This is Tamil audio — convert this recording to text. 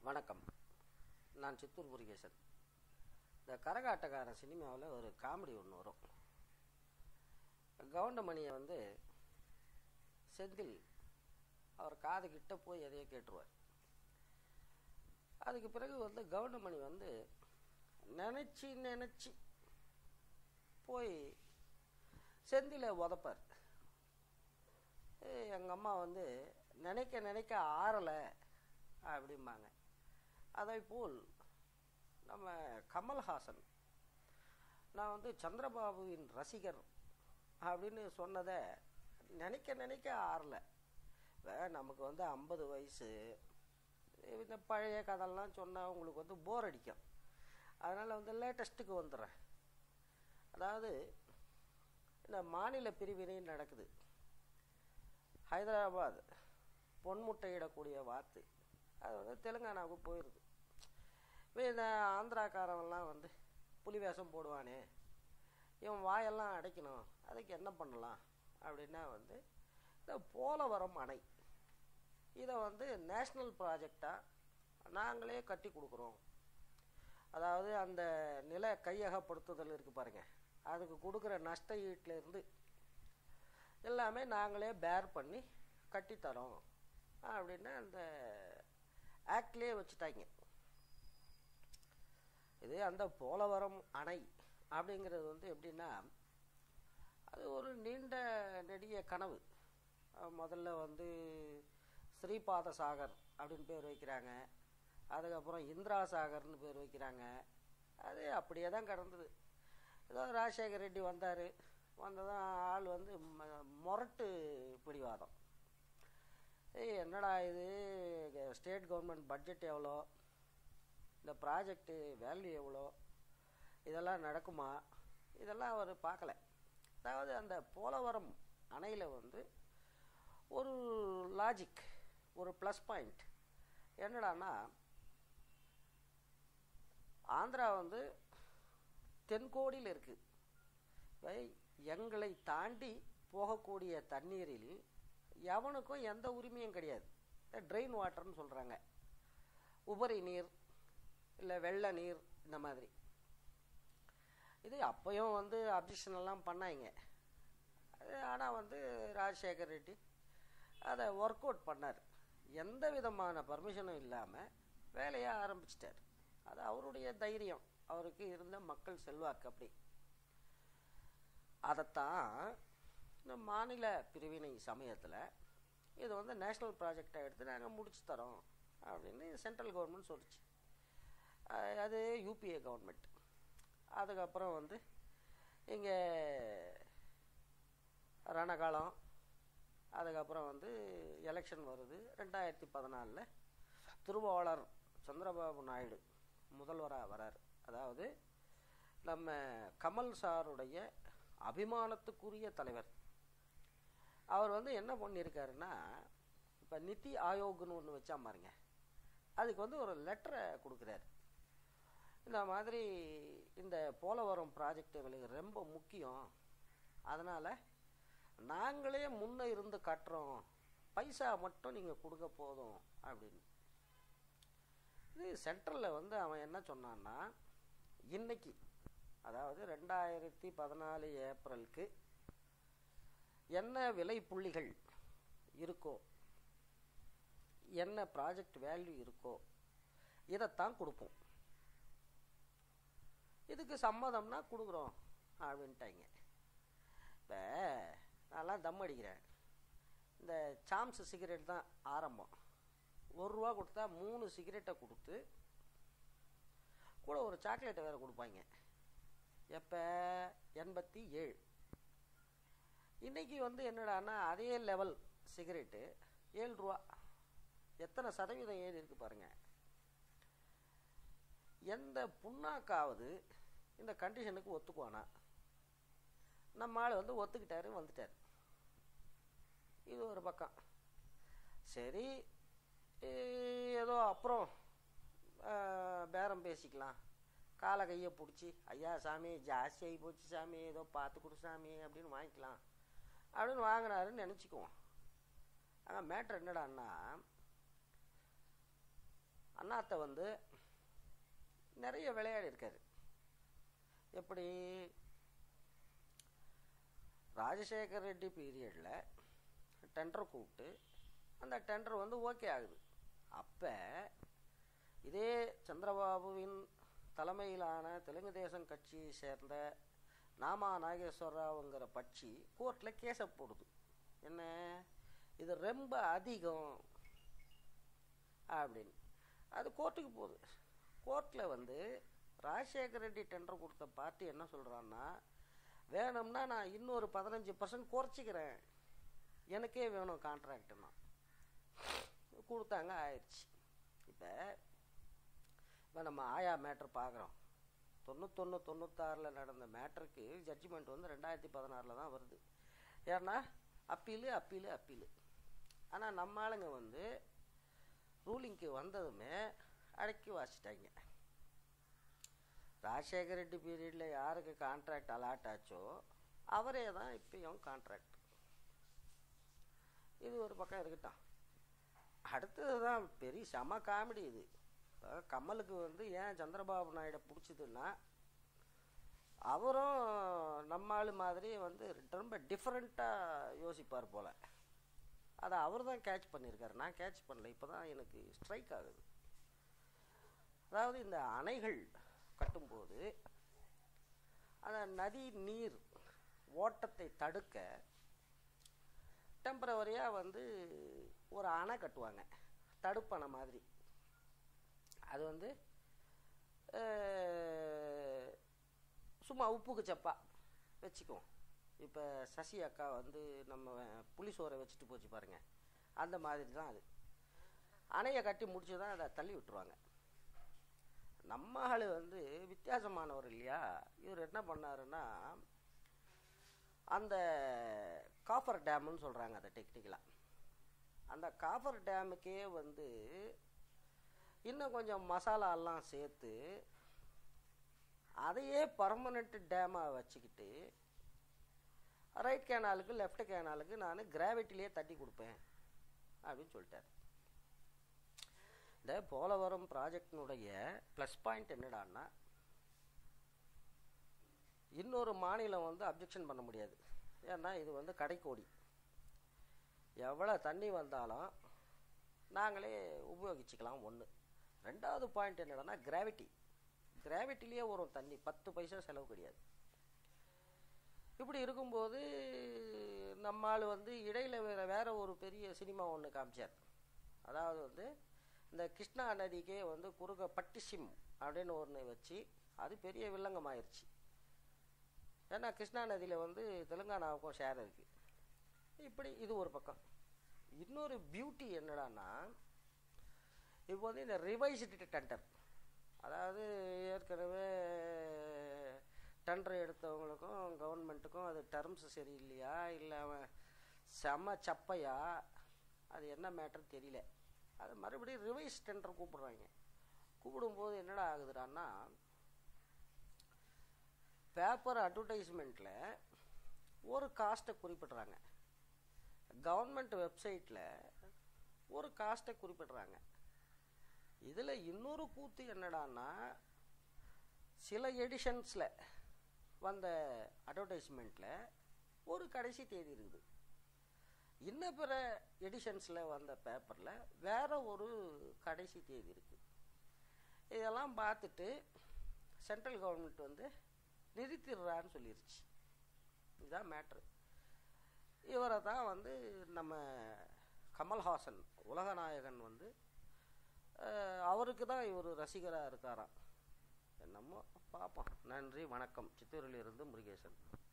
வணக்கம் நான் சித்தூர் முருகேசன் இந்த கரகாட்டக்காரன் சினிமாவில் ஒரு காமெடி ஒன்று வரும் கவுண்டமணியை வந்து செந்தில் அவர் காது கிட்ட போய் எதையோ கேட்டுருவார் அதுக்கு பிறகு வந்து கவுண்டமணி வந்து நினச்சி நினச்சி போய் செந்தில உதப்பார் எங்கள் அம்மா வந்து நினைக்க நினைக்க ஆறலை அப்படிம்பாங்க அதை போல் நம்ம கமல்ஹாசன் நான் வந்து சந்திரபாபுவின் ரசிகர் அப்படின்னு சொன்னதை நினைக்க நினைக்க ஆறலை இப்போ நமக்கு வந்து ஐம்பது வயசு இந்த பழைய கதைலாம் சொன்னால் உங்களுக்கு வந்து போர் அடிக்கும் அதனால் வந்து லேட்டஸ்ட்டுக்கு வந்துடுறேன் அதாவது இந்த மாநில பிரிவினை நடக்குது ஹைதராபாத் பொன்முட்டையிடக்கூடிய வாத்து அது வந்து தெலுங்கானாவுக்கு போயிடுது இப்போ இந்த ஆந்திராக்காரவெல்லாம் வந்து புலி வேஷம் போடுவானே இவன் வாயெல்லாம் அடைக்கணும் அதுக்கு என்ன பண்ணலாம் அப்படின்னா வந்து இந்த போலவரம் அணை இதை வந்து நேஷ்னல் ப்ராஜெக்டாக நாங்களே கட்டி கொடுக்குறோம் அதாவது அந்த நில கையகப்படுத்துதல் இருக்குது பாருங்கள் அதுக்கு கொடுக்குற நஷ்ட ஈட்டிலேருந்து எல்லாமே நாங்களே பேர் பண்ணி கட்டித்தரோம் அப்படின்னு அந்த ஆக்ட்லேயே வச்சுட்டாங்க இது அந்த போலவரம் அணை அப்படிங்கிறது வந்து எப்படின்னா அது ஒரு நீண்ட நெடிய கனவு முதல்ல வந்து ஸ்ரீபாத சாகர் அப்படின்னு பேர் வைக்கிறாங்க அதுக்கப்புறம் இந்திரா சாகர்னு பேர் வைக்கிறாங்க அது அப்படியே தான் கடந்தது ஏதோ ராஜசேகர் ரெட்டி வந்தார் வந்ததும் ஆள் வந்து முரட்டு பிடிவாதம் ஏய் என்னடா இது ஸ்டேட் கவர்மெண்ட் பட்ஜெட் எவ்வளோ இந்த ப்ராஜெக்டு வேல்யூ எவ்வளோ இதெல்லாம் நடக்குமா இதெல்லாம் அவர் பார்க்கல அதாவது அந்த போலவரம் அணையில் வந்து ஒரு லாஜிக் ஒரு ப்ளஸ் பாயிண்ட் என்னடான்னா ஆந்திரா வந்து தென்கோடியில் இருக்குது இப்போ எங்களை தாண்டி போகக்கூடிய தண்ணீரில் எவனுக்கும் எந்த உரிமையும் கிடையாது ட்ரெயின் வாட்டர்னு சொல்கிறாங்க உபரி நீர் இல்லை வெள்ள நீர் இந்த மாதிரி இது அப்பையும் வந்து அப்ஜெக்ஷன் எல்லாம் பண்ணாங்க ஆனால் வந்து ராஜசேகர் ரெட்டி அதை ஒர்க் அவுட் பண்ணார் எந்த விதமான பர்மிஷனும் இல்லாமல் வேலையை ஆரம்பிச்சிட்டார் அது அவருடைய தைரியம் அவருக்கு இருந்த மக்கள் செல்வாக்கு அப்படி அதைத்தான் இந்த மாநில பிரிவினை சமயத்தில் இது வந்து நேஷ்னல் ப்ராஜெக்டாக எடுத்து நாங்கள் முடிச்சு தரோம் அப்படின்னு சென்ட்ரல் கவர்மெண்ட் சொல்லிச்சு அது யூபிஏ கவர்மெண்ட் அதுக்கப்புறம் வந்து இங்கே ரணகாலம் அதுக்கப்புறம் வந்து எலெக்ஷன் வருது ரெண்டாயிரத்தி பதினாலில் திருவாளர் சந்திரபாபு நாயுடு முதல்வராக வரார் அதாவது நம்ம கமல் சாருடைய அபிமானத்துக்குரிய தலைவர் அவர் வந்து என்ன பண்ணியிருக்காருன்னா இப்போ நித்தி ஆயோக்னு ஒன்று வச்சா பாருங்க அதுக்கு வந்து ஒரு லெட்டரை கொடுக்குறாரு இந்த மாதிரி இந்த போலவரம் ப்ராஜெக்ட் எங்களுக்கு ரொம்ப முக்கியம் அதனால் நாங்களே முன்னே இருந்து கட்டுறோம் பைசா மட்டும் நீங்கள் கொடுக்க போதும் அப்படின்னு இது சென்ட்ரலில் வந்து அவன் என்ன சொன்னான்னா இன்னைக்கு அதாவது ரெண்டாயிரத்தி பதினாலு ஏப்ரலுக்கு என்ன விலை புள்ளிகள் இருக்கோ என்ன ப்ராஜெக்ட் வேல்யூ இருக்கோ இதைத்தான் கொடுப்போம் இதுக்கு சம்மதம்னா கொடுக்குறோம் அப்படின்ட்டாங்க இப்போ நான்லாம் தம் அடிக்கிறேன் இந்த சாம்ஸ் சிகரெட் தான் ஆரம்பம் ஒரு ரூபா கொடுத்தா மூணு சிகரெட்டை கொடுத்து கூட ஒரு சாக்லேட்டை வேறு கொடுப்பாங்க எப்போ எண்பத்தி ஏழு இன்றைக்கி வந்து என்னடான்னா அதே லெவல் சிகரெட்டு ஏழு ரூபா எத்தனை சதவீதம் ஏறி இருக்கு பாருங்கள் எந்த புண்ணாக்காவது இந்த கண்டிஷனுக்கு ஒத்துக்குவானா நம்ம ஆள் வந்து ஒத்துக்கிட்டாரு வந்துட்டார் இது ஒரு பக்கம் சரி ஏதோ அப்புறம் பேரம் பேசிக்கலாம் காலை கையை பிடிச்சி ஐயா சாமி ஜாஸ்தி ஆகி போச்சு சாமி ஏதோ பார்த்து கொடு சாமி அப்படின்னு வாங்கிக்கலாம் அப்படின்னு வாங்கினாருன்னு நினச்சிக்குவோம் ஆனால் மேட்ரு என்னடான்னா அண்ணாத்தை வந்து நிறைய விளையாடி இருக்காரு எப்படி ராஜசேகர் ரெட்டி பீரியடில் டெண்டர் கூப்பிட்டு அந்த டெண்டர் வந்து ஓகே ஆகுது அப்போ இதே சந்திரபாபுவின் தலைமையிலான தெலுங்கு தேசம் கட்சியை சேர்ந்த நாமா நாகேஸ்வரராவுங்கிற கட்சி கோர்ட்டில் கேஸை போடுது என்ன இது ரொம்ப அதிகம் அப்படின்னு அது கோர்ட்டுக்கு போகுது கோர்ட்டில் வந்து ராஜசேகர் ரெட்டி டெண்டர் கொடுத்த பார்ட்டி என்ன சொல்கிறான்னா வேணும்னா நான் இன்னொரு பதினஞ்சு பர்சன்ட் குறைச்சிக்கிறேன் எனக்கே வேணும் கான்ட்ராக்ட்னா கொடுத்தாங்க ஆயிடுச்சு இப்போ இப்போ நம்ம ஆயா மேட்ரு பார்க்குறோம் தொண்ணூத்தொன்று தொண்ணூத்தாறில் நடந்த மேட்ருக்கு ஜட்ஜ்மெண்ட் வந்து ரெண்டாயிரத்தி பதினாறில் தான் வருது ஏன்னா அப்பீலு அப்பீலு அப்பீலு ஆனால் நம்ம ஆளுங்க வந்து ரூலிங்க்கு வந்ததுமே அடக்கி வாசிட்டாங்க ராஜசேகர ரெட்டி பீரியடில் யாருக்கு கான்ட்ராக்ட் அலாட் ஆச்சோ அவரே தான் இப்பயும் கான்ட்ராக்ட் இது ஒரு பக்கம் இருக்கட்டும் அடுத்தது தான் பெரிய செம காமெடி இது இப்போ கமலுக்கு வந்து ஏன் சந்திரபாபு நாயுடை பிடிச்சதுன்னா அவரும் நம்ம ஆளு மாதிரி வந்து ரொம்ப டிஃப்ரெண்ட்டாக யோசிப்பார் போல் அதை அவர் தான் கேட்ச் பண்ணியிருக்காரு நான் கேட்ச் பண்ணல இப்போ தான் எனக்கு ஸ்ட்ரைக் ஆகுது அதாவது இந்த அணைகள் கட்டும்போது அந்த நதி நீர் ஓட்டத்தை தடுக்க டெம்பரவரியாக வந்து ஒரு அணை கட்டுவாங்க தடுப்பணை மாதிரி அது வந்து அஹ், சும்மா உப்புக்கு சப்பா வச்சுக்குவோம் இப்போ சசி அக்கா வந்து நம்ம புளிசோரை வச்சுட்டு போச்சு பாருங்க அந்த மாதிரி தான் அது அணையை கட்டி முடிச்சு தான் அதை தள்ளி விட்டுருவாங்க நம்ம ஆள் வந்து வித்தியாசமானவர் இல்லையா இவர் என்ன பண்ணாருன்னா அந்த காஃபர் டேம்னு சொல்கிறாங்க அதை டெக்னிக்கலாக அந்த காஃபர் டேமுக்கே வந்து இன்னும் கொஞ்சம் மசாலாலாம் சேர்த்து அதையே பர்மனெண்ட் டேமாக வச்சுக்கிட்டு ரைட் கேனாலுக்கு லெஃப்ட் கேனாலுக்கு நான் கிராவிட்டிலேயே தட்டி கொடுப்பேன் அப்படின்னு சொல்லிட்டார் இந்த போலவரம் ப்ராஜெக்டினுடைய ப்ளஸ் பாயிண்ட் என்னடான்னா இன்னொரு மாநிலம் வந்து அப்ஜெக்ஷன் பண்ண முடியாது ஏன்னா இது வந்து கடைக்கோடி எவ்வளோ தண்ணி வந்தாலும் நாங்களே உபயோகிச்சுக்கலாம் ஒன்று ரெண்டாவது பாயிண்ட் என்னடான்னா கிராவிட்டி கிராவிட்டிலேயே வரும் தண்ணி பத்து பைசா செலவு கிடையாது இப்படி இருக்கும்போது நம்ம ஆள் வந்து இடையில வேற வேற ஒரு பெரிய சினிமா ஒன்று காமிச்சார் அதாவது வந்து இந்த கிருஷ்ணா நதிக்கே வந்து குறுக்க பட்டிசிம் அப்படின்னு ஒன்று வச்சு அது பெரிய வில்லங்கமாயிருச்சு ஏன்னா கிருஷ்ணா நதியில் வந்து தெலுங்கானாவுக்கும் ஷேர் இருக்குது இப்படி இது ஒரு பக்கம் இன்னொரு பியூட்டி என்னடான்னா இப்போ வந்து இந்த ரிவைஸ்டு டெண்டர் அதாவது ஏற்கனவே டெண்டர் எடுத்தவங்களுக்கும் கவர்மெண்ட்டுக்கும் அது டர்ம்ஸ் சரியில்லையா இல்லை அவன் செம சப்பையா அது என்ன மேட்டர் தெரியல அது மறுபடியும் ரிவைஸ் டெண்டர் கூப்பிடுறாங்க கூப்பிடும்போது என்னடா ஆகுதுடான்னா பேப்பர் அட்வர்டைஸ்மெண்ட்டில் ஒரு காஸ்ட்டை குறிப்பிடுறாங்க கவர்மெண்ட் வெப்சைட்டில் ஒரு காஸ்ட்டை குறிப்பிடுறாங்க இதில் இன்னொரு கூத்து என்னடான்னா சில எடிஷன்ஸில் வந்த அட்வர்டைஸ்மெண்ட்டில் ஒரு கடைசி தேதி இருக்குது இன்னும் பிற எடிஷன்ஸில் வந்த பேப்பரில் வேற ஒரு கடைசி தேதி இருக்குது இதெல்லாம் பார்த்துட்டு சென்ட்ரல் கவர்மெண்ட் வந்து நிறுத்திடுறான்னு சொல்லிருச்சு இதுதான் மேட்ரு இவரை தான் வந்து நம்ம கமல்ஹாசன் உலகநாயகன் வந்து அஹ், அவருக்கு தான் இவர் ரசிகராக இருக்காராம் என்னமோ பார்ப்போம் நன்றி வணக்கம் சித்தூரிலிருந்து முருகேசன்